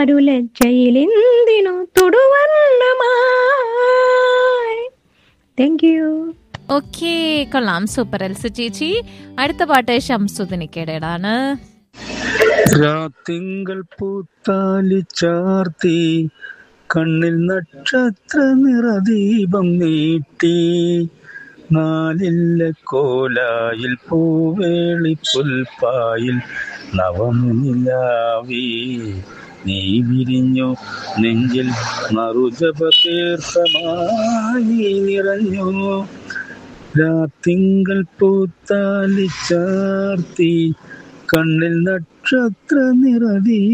ലജ്ജയിലെന്തിനു തൊടുവർണ്ണമായി thank you okay കൊള്ളാം super Elsa ചേച്ചി അടുത്ത പാട്ട് ഷംസുദിനിക്കയുടേതാണ് രാത്തിങ്കൾ പൂത്താലി ചാർത്തി കണ്ണിൽ നക്ഷത്ര നിറദീപം നീട്ടി നാലില്ല കോലായിൽ പൂവേളി പുൽപ്പായിൽ നവമുനിലാവി നീ വിരിഞ്ഞു നെഞ്ചിൽ മറുജപ തീർത്ഥമായി നിറഞ്ഞു രാത്തിങ്കൾ പൂത്താലി ചാർത്തി കണ്ണിൽ നക്ഷത്ര നിറതി